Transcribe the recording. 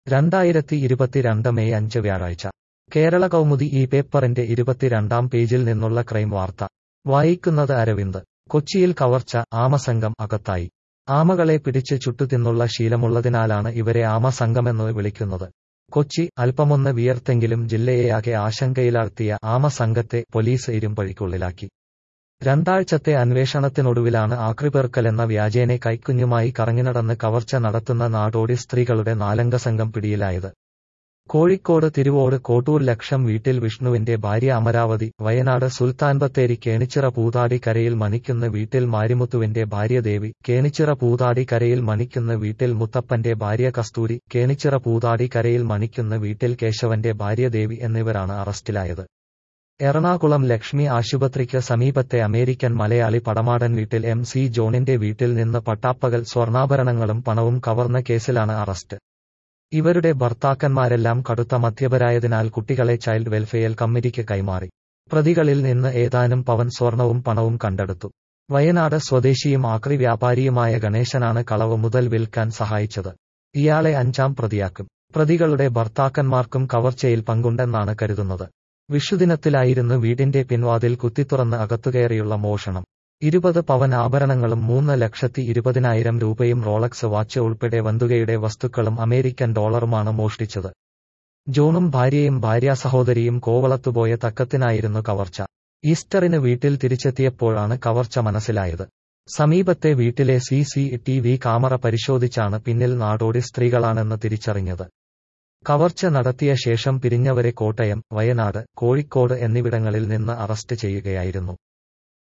രണ്ടായിരത്തി ഇരുപത്തിരണ്ട് മെയ് അഞ്ച് വ്യാഴാഴ്ച കേരള കൗമുദി ഈ പേപ്പറിന്റെ ഇരുപത്തിരണ്ടാം പേജിൽ നിന്നുള്ള ക്രൈം വാർത്ത വായിക്കുന്നത് അരവിന്ദ് കൊച്ചിയിൽ കവർച്ച ആമസംഘം അകത്തായി ആമകളെ പിടിച്ച് ചുട്ടുതിന്നുള്ള ശീലമുള്ളതിനാലാണ് ഇവരെ ആമസംഘമെന്ന് വിളിക്കുന്നത് കൊച്ചി അല്പമൊന്ന് വിയർത്തെങ്കിലും ജില്ലയെയാകെ ആശങ്കയിലാഴ്ത്തിയ ആമസംഘത്തെ പോലീസ് ഇരുമ്പഴിക്കുള്ളിലാക്കി രണ്ടാഴ്ചത്തെ അന്വേഷണത്തിനൊടുവിലാണ് ആക്രിപേർക്കലെന്ന വ്യാജേനെ കൈക്കുഞ്ഞുമായി കറങ്ങിനടന്ന് കവർച്ച നടത്തുന്ന നാടോടി സ്ത്രീകളുടെ നാലംഗ സംഘം പിടിയിലായത് കോഴിക്കോട് തിരുവോട് കോട്ടൂർ ലക്ഷം വീട്ടിൽ വിഷ്ണുവിന്റെ ഭാര്യ അമരാവതി വയനാട് സുൽത്താൻ ബത്തേരി കേണിച്ചിറ പൂതാടി കരയിൽ മണിക്കുന്ന വീട്ടിൽ മാരിമുത്തുവിന്റെ ഭാര്യ ദേവി കേണിച്ചിറ പൂതാടി കരയിൽ മണിക്കുന്ന വീട്ടിൽ മുത്തപ്പന്റെ ഭാര്യ കസ്തൂരി കേണിച്ചിറ പൂതാടി കരയിൽ മണിക്കുന്ന വീട്ടിൽ കേശവന്റെ ഭാര്യ ദേവി എന്നിവരാണ് അറസ്റ്റിലായത് എറണാകുളം ലക്ഷ്മി ആശുപത്രിക്ക് സമീപത്തെ അമേരിക്കൻ മലയാളി പടമാടൻ വീട്ടിൽ എം സി ജോണിന്റെ വീട്ടിൽ നിന്ന് പട്ടാപ്പകൽ സ്വർണ്ണാഭരണങ്ങളും പണവും കവർന്ന കേസിലാണ് അറസ്റ്റ് ഇവരുടെ ഭർത്താക്കന്മാരെല്ലാം കടുത്ത മദ്യപരായതിനാൽ കുട്ടികളെ ചൈൽഡ് വെൽഫെയർ കമ്മിറ്റിക്ക് കൈമാറി പ്രതികളിൽ നിന്ന് ഏതാനും പവൻ സ്വർണവും പണവും കണ്ടെടുത്തു വയനാട് സ്വദേശിയും ആക്രി വ്യാപാരിയുമായ ഗണേശനാണ് കളവ് മുതൽ വിൽക്കാൻ സഹായിച്ചത് ഇയാളെ അഞ്ചാം പ്രതിയാക്കും പ്രതികളുടെ ഭർത്താക്കന്മാർക്കും കവർച്ചയിൽ പങ്കുണ്ടെന്നാണ് കരുതുന്നത് വിഷുദിനത്തിലായിരുന്നു വീടിന്റെ പിൻവാതിൽ കുത്തിത്തുറന്ന് അകത്തുകയറിയുള്ള മോഷണം ഇരുപത് പവൻ ആഭരണങ്ങളും മൂന്ന് ലക്ഷത്തി ഇരുപതിനായിരം രൂപയും റോളക്സ് വാച്ച് ഉൾപ്പെടെ വന്തുകയുടെ വസ്തുക്കളും അമേരിക്കൻ ഡോളറുമാണ് മോഷ്ടിച്ചത് ജോണും ഭാര്യയും ഭാര്യാ സഹോദരിയും കോവളത്തുപോയ തക്കത്തിനായിരുന്നു കവർച്ച ഈസ്റ്ററിന് വീട്ടിൽ തിരിച്ചെത്തിയപ്പോഴാണ് കവർച്ച മനസ്സിലായത് സമീപത്തെ വീട്ടിലെ C C T V camera പരിശോധിച്ചാണ് പിന്നിൽ നാടോടി സ്ത്രീകളാണെന്ന് തിരിച്ചറിഞ്ഞത് കവർച്ച നടത്തിയ ശേഷം പിരിഞ്ഞവരെ കോട്ടയം വയനാട് കോഴിക്കോട് എന്നിവിടങ്ങളിൽ നിന്ന് അറസ്റ്റ് ചെയ്യുകയായിരുന്നു